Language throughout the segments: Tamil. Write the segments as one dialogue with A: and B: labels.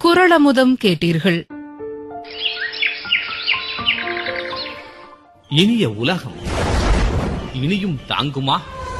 A: குரளமுதம் கேட்டீர்கள்
B: இனிய உலகம் இனியும் தாங்குமா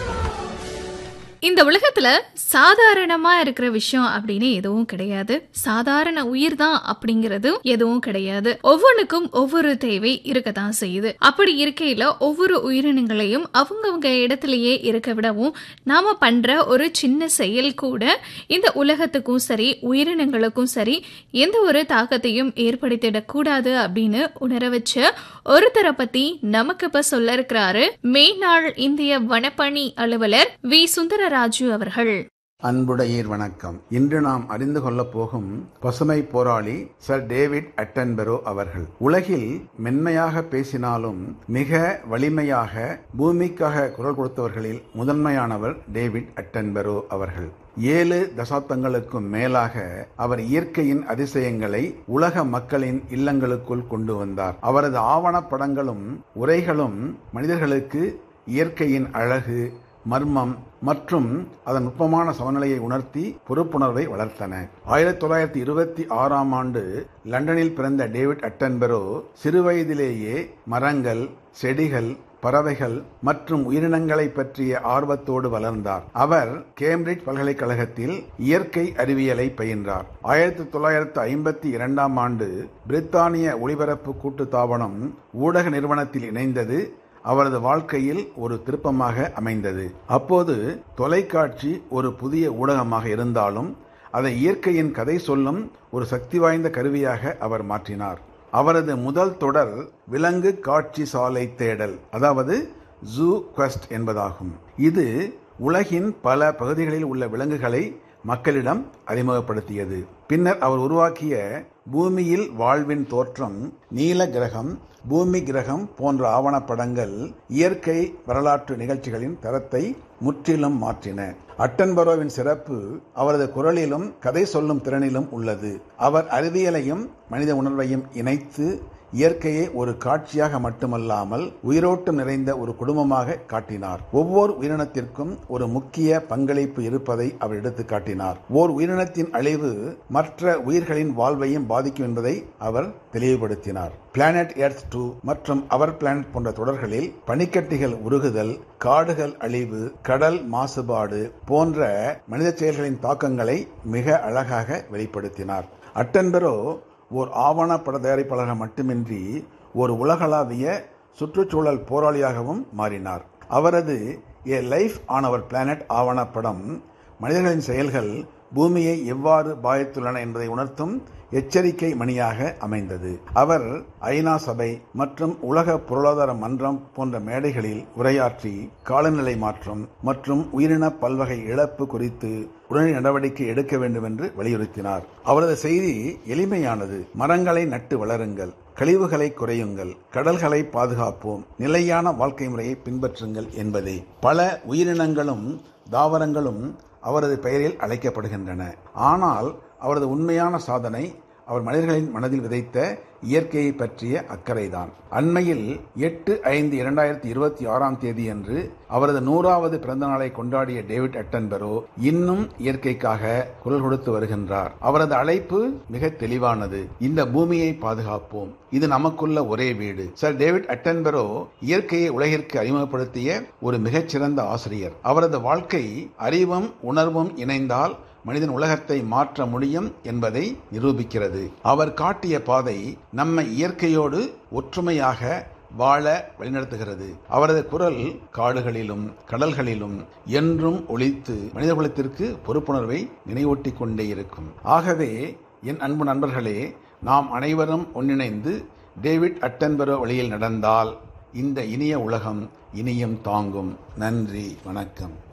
C: இந்த உலகத்துல சாதாரணமா இருக்கிற விஷயம் அப்படின்னு எதுவும் கிடையாது சாதாரண உயிர் தான் அப்படிங்கிறது எதுவும் கிடையாது ஒவ்வொன்றுக்கும் ஒவ்வொரு தேவை இருக்கத்தான் செய்யுது அப்படி இருக்கையில ஒவ்வொரு உயிரினங்களையும் அவங்கவங்க இடத்திலேயே இருக்க விடவும் நாம பண்ற ஒரு சின்ன செயல் கூட இந்த உலகத்துக்கும் சரி உயிரினங்களுக்கும் சரி எந்த ஒரு தாக்கத்தையும் ஏற்படுத்திடக் கூடாது அப்படின்னு உணர வச்ச ஒருத்தரை பத்தி நமக்கு இப்ப சொல்ல இருக்கிறாரு மேனாள் இந்திய வனப்பணி அலுவலர் வி சுந்தரராஜு அவர்கள்
D: அன்புடையீர் வணக்கம் இன்று நாம் அறிந்து கொள்ளப் போகும் பசுமை போராளி சர் டேவிட் அட்டன்பெரோ அவர்கள் உலகில் மென்மையாக பேசினாலும் மிக வலிமையாக பூமிக்காக குரல் கொடுத்தவர்களில் முதன்மையானவர் டேவிட் அட்டன்பெரோ அவர்கள் ஏழு தசாப்தங்களுக்கும் மேலாக அவர் இயற்கையின் அதிசயங்களை உலக மக்களின் இல்லங்களுக்குள் கொண்டு வந்தார் அவரது ஆவணப்படங்களும் உரைகளும் மனிதர்களுக்கு இயற்கையின் அழகு மர்மம் மற்றும் அதன் நுட்பமான சமநிலையை உணர்த்தி பொறுப்புணர்வை வளர்த்தன ஆயிரத்தி தொள்ளாயிரத்தி இருபத்தி ஆறாம் ஆண்டு லண்டனில் பிறந்த டேவிட் அட்டன்பெரோ சிறுவயதிலேயே மரங்கள் செடிகள் பறவைகள் மற்றும் உயிரினங்களை பற்றிய ஆர்வத்தோடு வளர்ந்தார் அவர் கேம்பிரிட்ஜ் பல்கலைக்கழகத்தில் இயற்கை அறிவியலை பயின்றார் ஆயிரத்தி தொள்ளாயிரத்து ஐம்பத்தி இரண்டாம் ஆண்டு பிரித்தானிய ஒளிபரப்பு கூட்டுத்தாபனம் ஊடக நிறுவனத்தில் இணைந்தது அவரது வாழ்க்கையில் ஒரு திருப்பமாக அமைந்தது அப்போது தொலைக்காட்சி ஒரு புதிய ஊடகமாக இருந்தாலும் அதை இயற்கையின் கதை சொல்லும் ஒரு சக்தி வாய்ந்த கருவியாக அவர் மாற்றினார் அவரது முதல் தொடர் விலங்கு காட்சி சாலை தேடல் அதாவது ஜூ குவெஸ்ட் என்பதாகும் இது உலகின் பல பகுதிகளில் உள்ள விலங்குகளை மக்களிடம் அறிமுகப்படுத்தியது பின்னர் அவர் உருவாக்கிய பூமியில் வாழ்வின் தோற்றம் நீல கிரகம் பூமி கிரகம் போன்ற ஆவணப்படங்கள் இயற்கை வரலாற்று நிகழ்ச்சிகளின் தரத்தை முற்றிலும் மாற்றின அட்டன்பரோவின் சிறப்பு அவரது குரலிலும் கதை சொல்லும் திறனிலும் உள்ளது அவர் அறிவியலையும் மனித உணர்வையும் இணைத்து இயற்கையை ஒரு காட்சியாக மட்டுமல்லாமல் உயிரோட்டம் நிறைந்த ஒரு குடும்பமாக காட்டினார் ஒவ்வொரு உயிரினத்திற்கும் ஒரு முக்கிய பங்களிப்பு இருப்பதை அவர் எடுத்து காட்டினார் ஓர் உயிரினத்தின் அழிவு மற்ற உயிர்களின் வாழ்வையும் பாதிக்கும் என்பதை அவர் தெளிவுபடுத்தினார் பிளானட் எர்த் டூ மற்றும் அவர் பிளானட் போன்ற தொடர்களில் பனிக்கட்டிகள் உருகுதல் காடுகள் அழிவு கடல் மாசுபாடு போன்ற மனித செயல்களின் தாக்கங்களை மிக அழகாக வெளிப்படுத்தினார் அட்டன்பெரோ ஓர் ஆவணப்பட தயாரிப்பாளராக மட்டுமின்றி ஒரு உலகளாவிய சுற்றுச்சூழல் போராளியாகவும் மாறினார் அவரது A life on our planet ஆவணப்படம் மனிதர்களின் செயல்கள் பூமியை எவ்வாறு பாதித்துள்ளன என்பதை உணர்த்தும் எச்சரிக்கை மணியாக அமைந்தது அவர் ஐநா சபை மற்றும் உலக பொருளாதார மன்றம் போன்ற மேடைகளில் உரையாற்றி காலநிலை மாற்றம் மற்றும் உயிரின பல்வகை இழப்பு குறித்து உடனடி நடவடிக்கை எடுக்க வேண்டும் என்று வலியுறுத்தினார் அவரது செய்தி எளிமையானது மரங்களை நட்டு வளருங்கள் கழிவுகளை குறையுங்கள் கடல்களை பாதுகாப்போம் நிலையான வாழ்க்கை முறையை பின்பற்றுங்கள் என்பதே பல உயிரினங்களும் தாவரங்களும் அவரது பெயரில் அழைக்கப்படுகின்றன ஆனால் அவரது உண்மையான சாதனை அவர் மனிதர்களின் மனதில் விதைத்த இயற்கையை பற்றிய அக்கறைதான் அண்மையில் எட்டு ஐந்து இரண்டாயிரத்தி இருபத்தி ஆறாம் தேதி அன்று அவரது நூறாவது பிறந்த நாளை கொண்டாடிய டேவிட் அட்டன்பெரோ இன்னும் இயற்கைக்காக குரல் கொடுத்து வருகின்றார் அவரது அழைப்பு மிக தெளிவானது இந்த பூமியை பாதுகாப்போம் இது நமக்குள்ள ஒரே வீடு சர் டேவிட் அட்டன்பெரோ இயற்கையை உலகிற்கு அறிமுகப்படுத்திய ஒரு மிகச்சிறந்த ஆசிரியர் அவரது வாழ்க்கை அறிவும் உணர்வும் இணைந்தால் மனிதன் உலகத்தை மாற்ற முடியும் என்பதை நிரூபிக்கிறது அவர் காட்டிய பாதை நம்மை இயற்கையோடு ஒற்றுமையாக வாழ வழிநடத்துகிறது அவரது குரல் காடுகளிலும் கடல்களிலும் என்றும் ஒழித்து மனிதகுலத்திற்கு பொறுப்புணர்வை நினைவூட்டி கொண்டே இருக்கும் ஆகவே என் அன்பு நண்பர்களே நாம் அனைவரும் ஒன்றிணைந்து டேவிட் அட்டன்பெரோ வழியில் நடந்தால் இந்த இனிய உலகம் இனியும் தாங்கும் நன்றி வணக்கம்